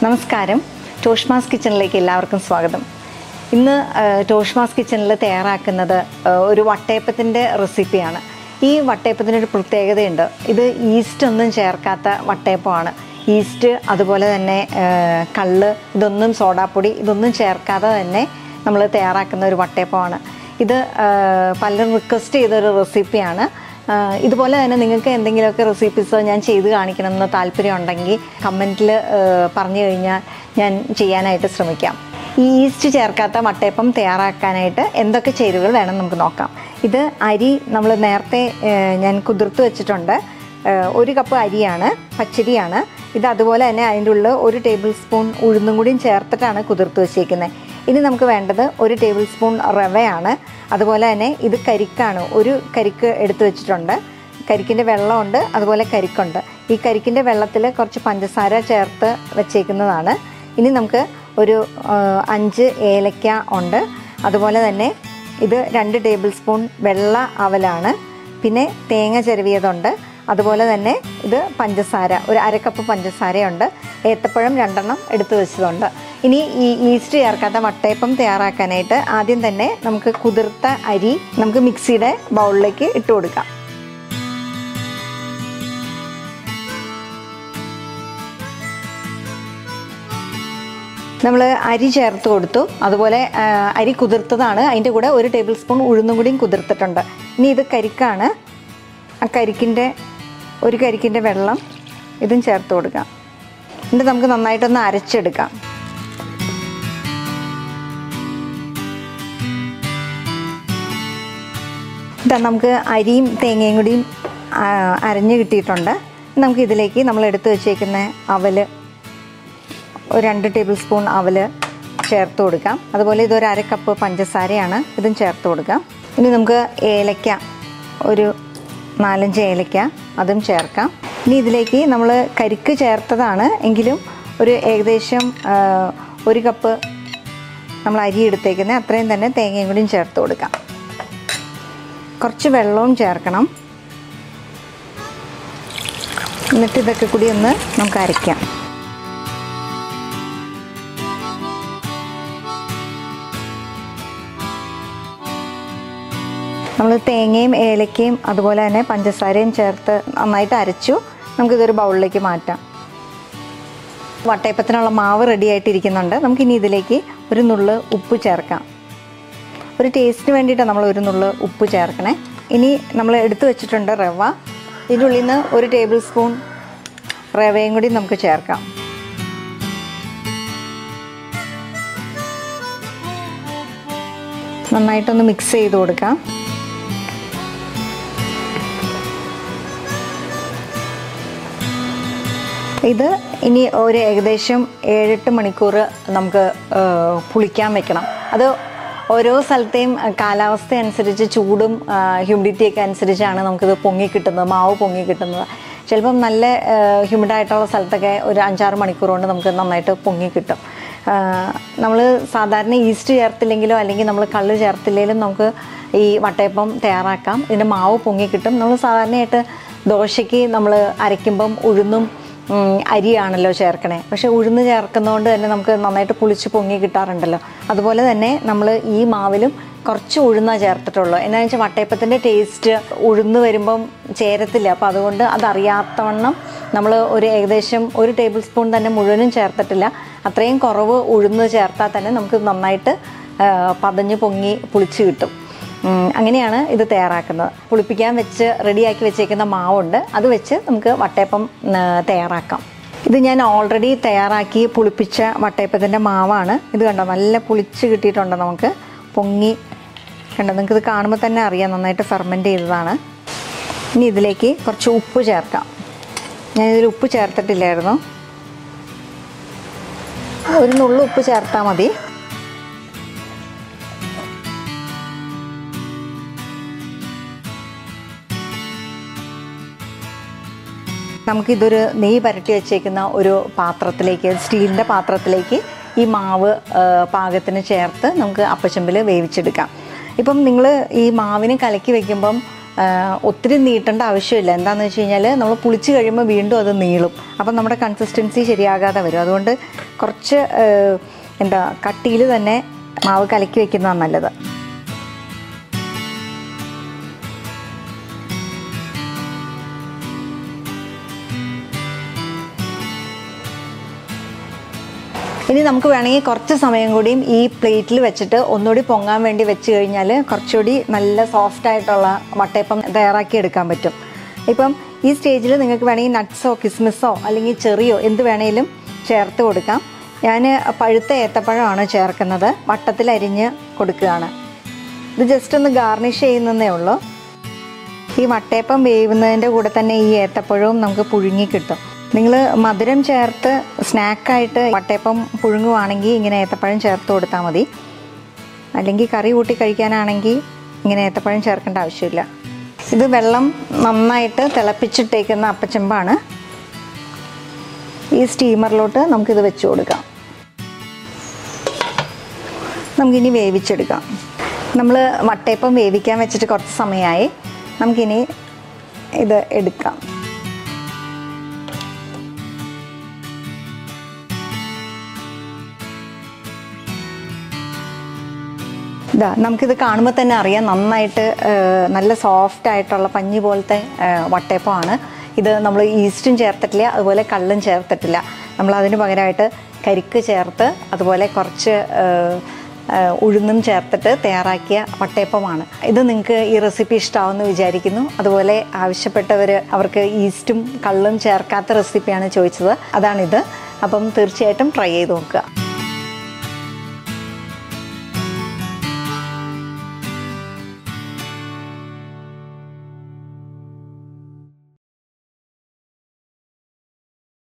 നമസ്കാരം ടോഷ്മാസ് കിച്ചണിലേക്ക് എല്ലാവർക്കും സ്വാഗതം ഇന്ന് ആ, ടോഷ്മാസ് കിച്ചണിൽ തയ്യാറാക്കുന്നത് ആ, ഒരു വട്ടയപ്പത്തിൻ്റെ റെസിപ്പിയാണ് ഈ വട്ടയപ്പത്തിനൊരു പ്രത്യേകതയുണ്ട് ഇത് ഈസ്റ്റ് ഒന്നും ചേർക്കാത്ത വട്ടയപ്പമാണ് ഈസ്റ്റ് അതുപോലെ തന്നെ ആ, കള്ള് ഇതൊന്നും സോഡാപ്പൊടി ഇതൊന്നും ചേർക്കാതെ തന്നെ നമ്മൾ തയ്യാറാക്കുന്ന ഒരു വട്ടയപ്പമാണ് ഇത് ആ, പലരും റിക്വസ്റ്റ് ചെയ്തൊരു റെസിപ്പിയാണ് ആഹ് ഇതുപോലെ തന്നെ നിങ്ങൾക്ക് എന്തെങ്കിലുമൊക്കെ റെസിപ്പീസ് ഞാൻ ചെയ്ത് കാണിക്കണമെന്ന് താല്പര്യം ഉണ്ടെങ്കിൽ കമൻറ്റിൽ പറഞ്ഞു കഴിഞ്ഞാൽ ഞാൻ ചെയ്യാനായിട്ട് ശ്രമിക്കാം ഈ ഈസ്റ്റ് ചേർക്കാത്ത വട്ടയപ്പം തയ്യാറാക്കാനായിട്ട് എന്തൊക്കെ ചേരുവകൾ വേണം നമുക്ക് നോക്കാം ഇത് അരി നമ്മൾ നേരത്തെ ആഹ് ഞാൻ കുതിർത്ത് വെച്ചിട്ടുണ്ട് ആഹ് ഒരു കപ്പ് അരിയാണ് പച്ചരിയാണ് ഇത് അതുപോലെ തന്നെ അതിൻ്റെ ഉള്ളിൽ ഒരു ടേബിൾ സ്പൂൺ ഉഴുന്നും കൂടിയും ചേർത്തിട്ടാണ് കുതിർത്ത് വെച്ചേക്കുന്നത് ഇനി നമുക്ക് വേണ്ടത് ഒരു ടേബിൾ സ്പൂൺ റവയാണ് അതുപോലെ തന്നെ ഇത് കരിക്കാണ് ഒരു കരിക്ക് എടുത്തു വെച്ചിട്ടുണ്ട് കരിക്കിൻ്റെ വെള്ളമുണ്ട് അതുപോലെ കരിക്കുണ്ട് ഈ കരിക്കിൻ്റെ വെള്ളത്തിൽ കുറച്ച് പഞ്ചസാര ചേർത്ത് വെച്ചേക്കുന്നതാണ് ഇനി നമുക്ക് ഒരു ആ, അഞ്ച് ഏലക്ക ഉണ്ട് അതുപോലെ തന്നെ ഇത് രണ്ട് ടേബിൾ സ്പൂൺ വെള്ള അവലാണ് പിന്നെ തേങ്ങ ചെരുവിയതുണ്ട് അതുപോലെ തന്നെ ഇത് പഞ്ചസാര ഒരു അരക്കപ്പ് പഞ്ചസാരയുണ്ട് ഏത്തപ്പഴം രണ്ടെണ്ണം എടുത്തു വെച്ചതുണ്ട് ഇനി ഈ ഈസ്റ്റ് ചേർക്കാത്ത വട്ടയപ്പം തയ്യാറാക്കാനായിട്ട് ആദ്യം തന്നെ നമുക്ക് കുതിർത്ത അരി നമുക്ക് മിക്സിയുടെ ബൗളിലേക്ക് ഇട്ട് കൊടുക്കാം നമ്മൾ അരി ചേർത്ത് കൊടുത്തു അതുപോലെ ആ, അരി കുതിർത്തതാണ് അതിൻ്റെ കൂടെ ഒരു ടേബിൾ സ്പൂൺ ഉഴുന്നും കൂടിയും കുതിർത്തിട്ടുണ്ട് ഇനി ഇത് കരിക്കാണ് ആ കരിക്കിൻ്റെ ഒരു കരിക്കിൻ്റെ വെള്ളം ഇതും ചേർത്ത് കൊടുക്കാം എന്നിട്ട് നമുക്ക് നന്നായിട്ടൊന്ന് അരച്ചെടുക്കാം ഇതാ നമുക്ക് അരിയും തേങ്ങയും കൂടിയും ആ, അരഞ്ഞ് കിട്ടിയിട്ടുണ്ട് നമുക്ക് ഇതിലേക്ക് നമ്മൾ എടുത്തു വെച്ചേക്കുന്ന അവല് ഒരു രണ്ട് ടേബിൾ സ്പൂൺ അവല് ചേർത്ത് കൊടുക്കാം അതുപോലെ ഇതൊരു അര കപ്പ് പഞ്ചസാരയാണ് ഇതും ചേർത്ത് കൊടുക്കാം ഇനി നമുക്ക് ഏലക്ക ഒരു നാലഞ്ച് ഏലക്ക അതും ചേർക്കാം ഇനി ഇതിലേക്ക് നമ്മൾ കരിക്ക് ചേർത്തതാണ് എങ്കിലും ഒരു ഏകദേശം ആ, ഒരു കപ്പ് നമ്മൾ അരി എടുത്തേക്കുന്നത് അത്രയും തന്നെ തേങ്ങയും കൂടിയും ചേർത്ത് കൊടുക്കാം കുറച്ച് വെള്ളവും ചേർക്കണം എന്നിട്ട് ഇതൊക്കെ കൂടി ഒന്ന് നമുക്ക് അരയ്ക്കാം നമ്മൾ തേങ്ങയും ഏലക്കയും അതുപോലെ തന്നെ പഞ്ചസാരയും ചേർത്ത് നന്നായിട്ട് അരച്ചു നമുക്കിതൊരു ബൗളിലേക്ക് മാറ്റാം വട്ടയപ്പത്തിനുള്ള മാവ് റെഡി ആയിട്ടിരിക്കുന്നുണ്ട് നമുക്കിനി ഇതിലേക്ക് ഒരു നുള്ള് ഉപ്പ് ചേർക്കാം ഒരു ടേസ്റ്റിന് വേണ്ടിയിട്ടാണ് നമ്മൾ ഒരു നുള്ള് ഉപ്പ് ചേർക്കണേ ഇനി നമ്മൾ എടുത്തു വെച്ചിട്ടുണ്ട് റവ ഇതിൻ്റെ ഉള്ളിൽ നിന്ന് ഒരു ടേബിൾ സ്പൂൺ റവയും കൂടി നമുക്ക് ചേർക്കാം നന്നായിട്ടൊന്ന് മിക്സ് ചെയ്ത് കൊടുക്കാം ഇത് ഇനി ഒരു ഏകദേശം ഏഴെട്ട് മണിക്കൂർ നമുക്ക് ആ, പുളിക്കാൻ വെക്കണം അത് ഓരോ സ്ഥലത്തെയും ആ, കാലാവസ്ഥ അനുസരിച്ച് ചൂടും ഹ്യൂമിഡിറ്റിയൊക്കെ അനുസരിച്ചാണ് നമുക്കിത് പൊങ്ങി കിട്ടുന്നത് മാവ് പൊങ്ങി കിട്ടുന്നത് ചിലപ്പം നല്ല ഹ്യൂമിഡായിട്ടുള്ള സ്ഥലത്തൊക്കെ ഒരു അഞ്ചാറ് മണിക്കൂർ കൊണ്ട് നമുക്ക് നന്നായിട്ട് പൊങ്ങി കിട്ടും നമ്മൾ സാധാരണ ഈസ്റ്റ് ചേർത്തില്ലെങ്കിലോ അല്ലെങ്കിൽ നമ്മൾ കള്ള് ചേർത്തില്ലെങ്കിലും നമുക്ക് ഈ വട്ടയപ്പം തയ്യാറാക്കാം ഇതിൻ്റെ മാവ് പൊങ്ങി കിട്ടും നമ്മൾ സാധാരണയായിട്ട് ദോശയ്ക്ക് നമ്മൾ അരയ്ക്കുമ്പം ഉഴുന്നും ഉം, അരിയാണല്ലോ ചേർക്കണേ പക്ഷേ ഉഴുന്ന് ചേർക്കുന്നതുകൊണ്ട് തന്നെ നമുക്ക് നന്നായിട്ട് പുളിച്ച് പൊങ്ങി കിട്ടാറുണ്ടല്ലോ അതുപോലെ തന്നെ നമ്മൾ ഈ മാവിലും കുറച്ച് ഉഴുന്ന ചേർത്തിട്ടുള്ളൂ എന്നാന്ന് വെച്ചാൽ വട്ടയപ്പത്തിൻ്റെ ടേസ്റ്റ് ഉഴുന്ന് വരുമ്പം ചേരത്തില്ല അപ്പോൾ അതുകൊണ്ട് അതറിയാത്തവണ്ണം നമ്മൾ ഒരു ഏകദേശം ഒരു ടേബിൾ സ്പൂൺ തന്നെ മുഴുവനും ചേർത്തിട്ടില്ല അത്രയും കുറവ് ഉഴുന്ന് ചേർത്താൽ തന്നെ നമുക്ക് നന്നായിട്ട് ആ, പതഞ്ഞ് പൊങ്ങി പുളിച്ച് കിട്ടും ഉം, അങ്ങനെയാണ് ഇത് തയ്യാറാക്കുന്നത് പുളിപ്പിക്കാൻ വെച്ച് റെഡിയാക്കി വെച്ചേക്കുന്ന മാവുണ്ട് അത് വെച്ച് നമുക്ക് വട്ടയപ്പം ആ, തയ്യാറാക്കാം ഇത് ഞാൻ ഓൾറെഡി തയ്യാറാക്കി പുളിപ്പിച്ച വട്ടയപ്പത്തിൻ്റെ മാവാണ് ഇത് കണ്ടോ നല്ല പുളിച്ച് കിട്ടിയിട്ടുണ്ട് നമുക്ക് പൊങ്ങി കണ്ടോ നിങ്ങൾക്ക് ഇത് കാണുമ്പോൾ തന്നെ അറിയാം നന്നായിട്ട് ഫെർമെൻറ്റ് ചെയ്തതാണ് ഇനി ഇതിലേക്ക് കുറച്ച് ഉപ്പ് ചേർക്കാം ഞാനിതിൽ ഉപ്പ് ചേർത്തിട്ടില്ലായിരുന്നു ഒരു നുള്ളു ഉപ്പ് ചേർത്താൽ മതി നമുക്കിതൊരു നെയ്യ് പരട്ടി വെച്ചേക്കുന്ന ഒരു പാത്രത്തിലേക്ക് സ്റ്റീലിൻ്റെ പാത്രത്തിലേക്ക് ഈ മാവ് ആ, പാകത്തിന് ചേർത്ത് നമുക്ക് അപ്പച്ചമ്പിൽ വേവിച്ചെടുക്കാം ഇപ്പം നിങ്ങൾ ഈ മാവിന് കലക്കി വെക്കുമ്പം ഒത്തിരി നീട്ടേണ്ട ആവശ്യമില്ല എന്താണെന്ന് വെച്ച് കഴിഞ്ഞാൽ നമ്മൾ പുളിച്ച് കഴിയുമ്പോൾ വീണ്ടും അത് നീളും അപ്പം നമ്മുടെ കൺസിസ്റ്റൻസി ശരിയാകാതെ വരും അതുകൊണ്ട് കുറച്ച് ആ, എന്താ കട്ടിയിൽ തന്നെ മാവ് കലക്കി വെക്കുന്നതാണ് നല്ലത് ഇനി നമുക്ക് വേണമെങ്കിൽ കുറച്ച് സമയം കൂടിയും ഈ പ്ലേറ്റിൽ വെച്ചിട്ട് ഒന്നുകൂടി പൊങ്ങാൻ വേണ്ടി വെച്ച് കഴിഞ്ഞാൽ കുറച്ചുകൂടി നല്ല സോഫ്റ്റ് ആയിട്ടുള്ള വട്ടയപ്പം തയ്യാറാക്കി എടുക്കാൻ പറ്റും ഇപ്പം ഈ സ്റ്റേജിൽ നിങ്ങൾക്ക് വേണമെങ്കിൽ നട്ട്സോ കിസ്മിസോ അല്ലെങ്കിൽ ചെറിയോ എന്ത് വേണേലും ചേർത്ത് കൊടുക്കാം ഞാൻ പഴുത്ത ഏത്തപ്പഴമാണ് ചേർക്കുന്നത് വട്ടത്തിൽ അരിഞ്ഞ് കൊടുക്കുകയാണ് ഇത് ജസ്റ്റ് ഒന്ന് ഗാർണിഷ് ചെയ്യുന്നതേ ഉള്ളൂ ഈ വട്ടയപ്പം വേവുന്നതിൻ്റെ കൂടെ തന്നെ ഈ ഏത്തപ്പഴവും നമുക്ക് പുഴുങ്ങി കിട്ടും നിങ്ങൾ മധുരം ചേർത്ത് സ്നാക്കായിട്ട് വട്ടയപ്പം പുഴുങ്ങുവാണെങ്കിൽ ഇങ്ങനെ ഏത്തപ്പഴം ചേർത്ത് കൊടുത്താൽ മതി അല്ലെങ്കിൽ കറി കൂട്ടി കഴിക്കാനാണെങ്കിൽ ഇങ്ങനെ ഏത്തപ്പഴം ചേർക്കേണ്ട ആവശ്യമില്ല ഇത് വെള്ളം നന്നായിട്ട് തിളപ്പിച്ചിട്ടേക്കുന്ന അപ്പച്ചെമ്പാണ് ഈ സ്റ്റീമറിലോട്ട് നമുക്കിത് വെച്ച് കൊടുക്കാം നമുക്കിനി വേവിച്ചെടുക്കാം നമ്മൾ വട്ടയപ്പം വേവിക്കാൻ വെച്ചിട്ട് കുറച്ച് സമയമായി നമുക്കിനി ഇത് എടുക്കാം ഇതാ നമുക്കിത് കാണുമ്പോൾ തന്നെ അറിയാം നന്നായിട്ട് ആ, നല്ല സോഫ്റ്റ് ആയിട്ടുള്ള പഞ്ഞി പോലത്തെ ആ, വട്ടയപ്പമാണ് ഇത് നമ്മൾ ഈസ്റ്റും ചേർത്തിട്ടില്ല അതുപോലെ കള്ളും ചേർത്തിട്ടില്ല നമ്മൾ അതിന് പകരമായിട്ട് കരിക്ക് ചേർത്ത് അതുപോലെ കുറച്ച് ആ, ആ, ഉഴുന്നും ചേർത്തിട്ട് തയ്യാറാക്കിയ വട്ടയപ്പമാണ് ഇത് നിങ്ങൾക്ക് ഈ റെസിപ്പി ഇഷ്ടമാവുമെന്ന് വിചാരിക്കുന്നു അതുപോലെ ആവശ്യപ്പെട്ടവർ അവർക്ക് ഈസ്റ്റും കള്ളും ചേർക്കാത്ത റെസിപ്പിയാണ് ചോദിച്ചത് അതാണിത് അപ്പം തീർച്ചയായിട്ടും ട്രൈ ചെയ്ത് നോക്കുക